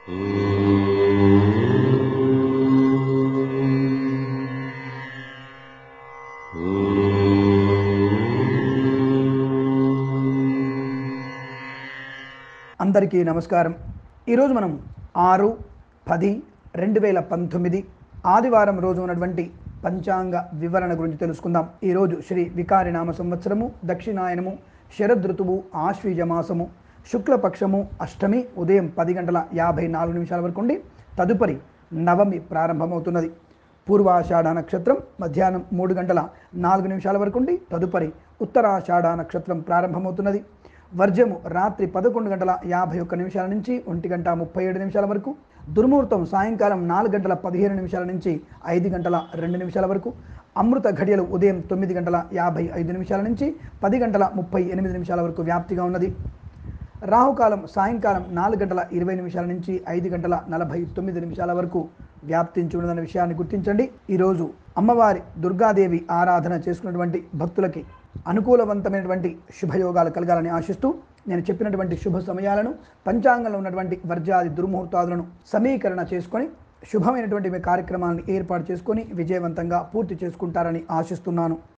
అందరికీ నమస్కారం ఈరోజు మనం ఆరు పది రెండు వేల పంతొమ్మిది ఆదివారం రోజు ఉన్నటువంటి పంచాంగ వివరణ గురించి తెలుసుకుందాం ఈరోజు శ్రీ వికారి నామ సంవత్సరము దక్షిణాయనము శరద్ ఋతువు ఆశ్వీజ మాసము శుక్లపక్షము అష్టమి ఉదయం పది గంటల యాభై నాలుగు నిమిషాల వరకు ఉండి తదుపరి నవమి ప్రారంభమవుతున్నది పూర్వాషాఢ నక్షత్రం మధ్యాహ్నం మూడు గంటల నాలుగు నిమిషాల వరకు ఉండి తదుపరి ఉత్తరాషాఢ నక్షత్రం ప్రారంభమవుతున్నది వర్జము రాత్రి పదకొండు గంటల యాభై ఒక్క నిమిషాల నుంచి ఒంటి గంట ముప్పై ఏడు నిమిషాల వరకు దుర్ముహూర్తం సాయంకాలం నాలుగు గంటల పదిహేను నిమిషాల నుంచి ఐదు గంటల రెండు నిమిషాల వరకు అమృత ఘడియలు ఉదయం తొమ్మిది గంటల యాభై ఐదు నిమిషాల నుంచి పది గంటల ముప్పై ఎనిమిది నిమిషాల వరకు వ్యాప్తిగా ఉన్నది రాహుకాలం సాయంకాలం నాలుగు గంటల ఇరవై నిమిషాల నుంచి ఐదు గంటల నలభై తొమ్మిది నిమిషాల వరకు వ్యాప్తించి ఉన్నదన్న విషయాన్ని గుర్తించండి ఈరోజు అమ్మవారి దుర్గాదేవి ఆరాధన చేసుకున్నటువంటి భక్తులకి అనుకూలవంతమైనటువంటి శుభయోగాలు కలగాలని ఆశిస్తూ నేను చెప్పినటువంటి శుభ సమయాలను పంచాంగంలో ఉన్నటువంటి వర్జాది దుర్ముహూర్తాదులను సమీకరణ చేసుకొని శుభమైనటువంటి మీ కార్యక్రమాలను ఏర్పాటు చేసుకొని విజయవంతంగా పూర్తి చేసుకుంటారని ఆశిస్తున్నాను